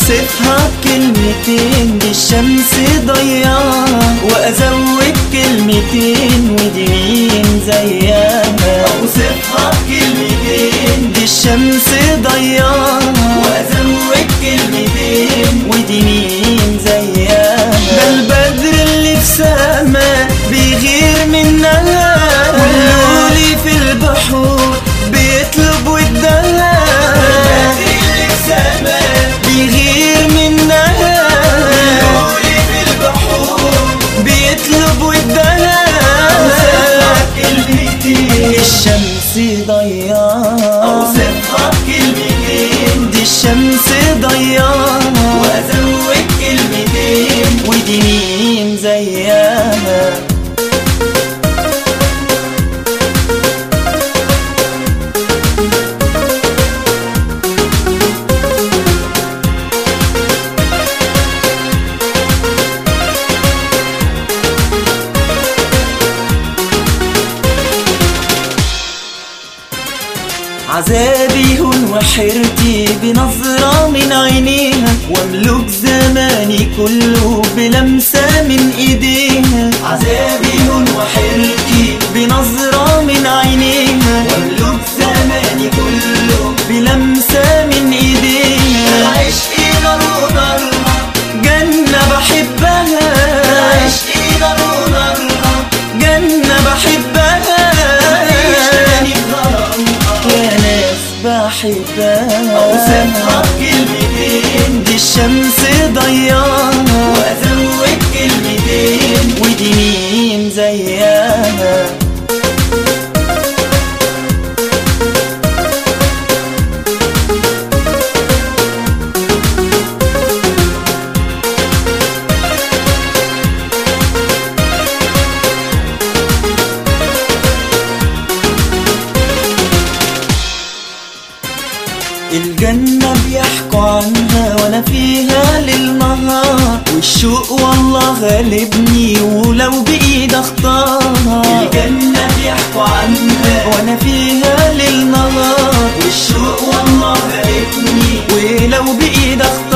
اوصفها بكلمتين دي الشمس ضياها وازود كلمتين ودي مين زيها اوصفها بكلمتين دي الشمس ضياها وازود كلمتين ودي مين زيها ده البدر اللي في سما بيغير منها واللولي في البحور بيطلب ودها بيغير منها في البحور بيطلب ودها الشمس ضياها اوصفها بكلمتين دي الشمس ضياها وازود كلمتين ودي مين زيها عذابي هون وحيرتي بنظرة من عينيها واملك زماني كله بلمسة من ايديها عذابي هون وحيرتي بنظرة من عينيها واملك زماني كله بلمسة من ايديها عشقي نار ونارها جنة بحبها عشقي نار ونارها جنة بحبها يا ناس بحبها اوصفها بكلمتين دي الشمس ضياها وازود كلمتين ودي مين زيها الجنة بيحكوا عنها وانا فيها للنهار والشوق والله غالبني ولو بايد اختار الجنة بيحكوا عنها وانا فيها للنهار والشوق والله غالبني ولو بايد اختار